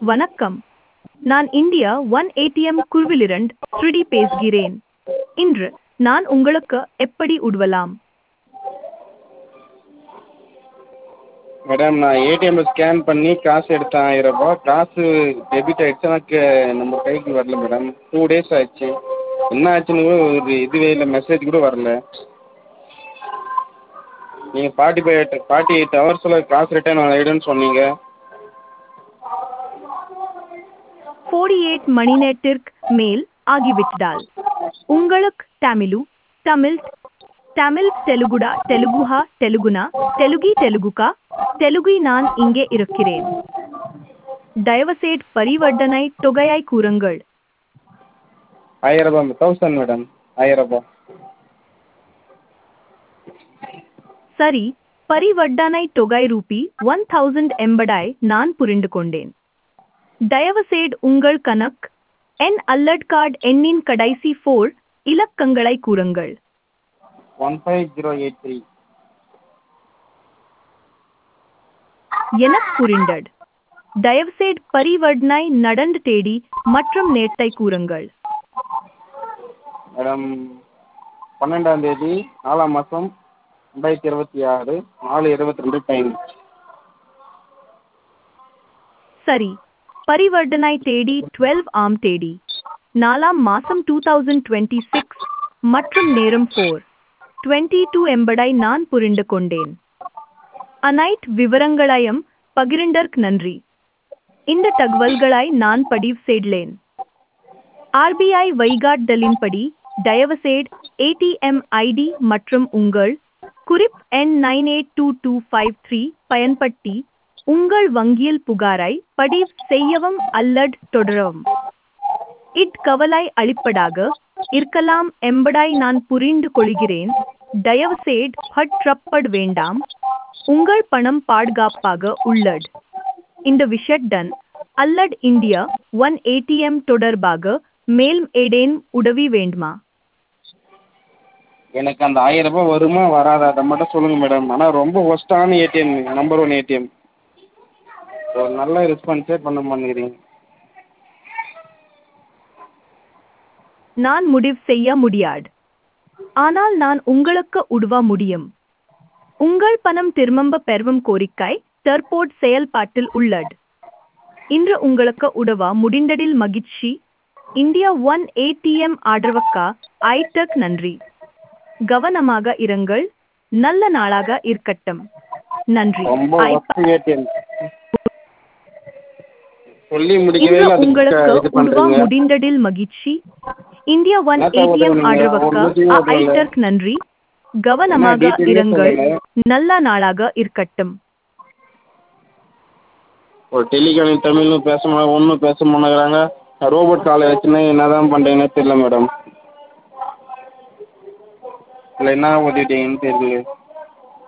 வணக்கம் நான் India one ATM குழுவிலிருந்து ஸ்ருதி பேசுகிறேன் இன்று நான் உங்களுக்கு எப்படி உதவலாம் மேடம் நான் ஏடிஎம்மில் ஸ்கேன் பண்ணி காசு எடுத்தேன் ஆயிரரூபா காசு டெபிட் ஆகிடுச்சு எனக்கு நம்ம கைக்கு வரல மேடம் டூ டேஸ் ஆகிடுச்சு என்ன ஆச்சுன்னு கூட ஒரு இதுவே இல்லை மெசேஜ் கூட வரல நீங்கள் forty five eight forty eight ஹவர்ஸில் காசு ரிட்டர்ன் ஆகிடும்னு சொன்னீங்க ஃபோர்டி எயிட் மணி நேரத்திற்கு மேல் ஆகிவிட்டதால் உங்களுக்கு தமிழு தமிழ் தமிழ் தெலுகுடா தெலுகுஹா தெலுகுனா தெலுகி தெலுகுகா தெலுகி நான் இங்கே இருக்கிறேன் தயவுசெய்து பரிவர்த்தனை தொகையை கூறுங்கள் ஆயிரரூபா தௌசண்ட் மேடம் ஆயிரரூபா சரி பரிவர்த்தனை தொகை ரூபி ஒன் தௌசண்ட் எண்பதாய் நான் புரிந்து கொண்டேன் தயவுசெய்து உங்கள் கணக்கு என் அல்லட் கார்டு எண்ணின் கடைசி ஃபோர் இலக்கங்களை கூறுங்கள் one five zero eight three எனக்கு புரிந்தது தயவுசெய்து பரிவர்த்தனை நடந்து தேடி மற்றும் நேரத்தை கூறுங்கள் மேடம் பன்னெண்டாம் தேதி நாலாம் மாதம் ரெண்டாயிரத்தி இருபத்தி ஆறு நாலு இருபத்தி ரெண்டு டைம் சரி பரிவர்த்தனை தேதி டுவெல் ஆம் தேதி நாலாம் மாசம் டூ தௌசண்ட் டுவெண்ட்டி சிக்ஸ் மற்றும் நேரம் ஃபோர் டுவெண்ட்டி டூ என்பதை நான் புரிந்து கொண்டேன் அனைத்து விவரங்களையும் பகிர்ந்தற்கு நன்றி இந்த தகவல்களை நான் பதிவு செய்தேன் ஆர்பிஐ வழிகாட்டுதலின்படி தயவுசெய்து ஏடிஎம் ஐடி மற்றும் உங்கள் குறிப் எண் nine eight two two five three பயன்படுத்தி உங்கள் வங்கியில் புகாரை பதிவு செய்யவும் அல்லது தொடரவும் இக்கவலை அளிப்பதாக இருக்கலாம் என்பதை நான் புரிந்து கொள்கிறேன் தயவுசெய்து பற்றப்பட வேண்டாம் உங்கள் பணம் பாதுகாப்பாக உள்ளது இந்த விஷயத்துடன் அல்லட் இந்தியா ஒன் ஏடிஎம் தொடர்பாக மேலும் ஏதேனும் உதவி வேண்டுமா எனக்கு அந்த ஆயிரம் ரூபாய் வருமா வராதா அதை மட்டும் சொல்லுங்கள் மேடம் ஆனால் ரொம்ப ஒஸ்ட்டான ஏடிஎம் நம்பர் ஒன் ஏடிஎம் ஒரு நல்ல ரெஸ்பான்ஸே பண்ண மாட்டேங்கிறீங்க நான் முடிவு செய்ய முடியாது ஆனால் நான் உங்களுக்கு உதவ முடியும் உங்கள் பணம் திரும்ப பெறவும் கோரிக்கை தற்போது செயல்பாட்டில் உள்ளது இன்று உங்களுக்கு உதவ முடிந்ததில் மகிழ்ச்சி இந்தியா ஒன் ஏடிஎம் ஆதரவுக்கா ஐடெக் நன்றி கவனமாக இருங்கள் நல்ல நாளாக இருக்கட்டும் நன்றி ரொம்ப ஐ- ஒஸ்ட் ஏடிஎம் சொல்லி முடிக்கவே இன்று இல்லை அதுக்கு உங்களுக்கு இது உதவ பண்ணுறீங்க முடிந்ததில் மகிழ்ச்சி இந்தியா ஒன் என்னத்த ஏடிஎம் உதவுனீங்க? ஆதரவுக்கு ஒரு நூத்தி இருபது ரூபாய். ஐடெக் நன்றி கவனமாக detail ஏ இருங்கள் சொல்லல. நல்ல நாளாக இருக்கட்டும் ஒரு டெலிகாலிங் தமிழ்னு பேச மாட்டேங்க ஒன்றும் பேச மாட்டேங்கிறாங்க ரோபோட் காலை வச்சுன்னு என்ன தான் பண்ணுறீங்கன்னு தெரியல மேடம் இல்லை என்ன ஓட்டிட்டீங்கன்னு தெரியல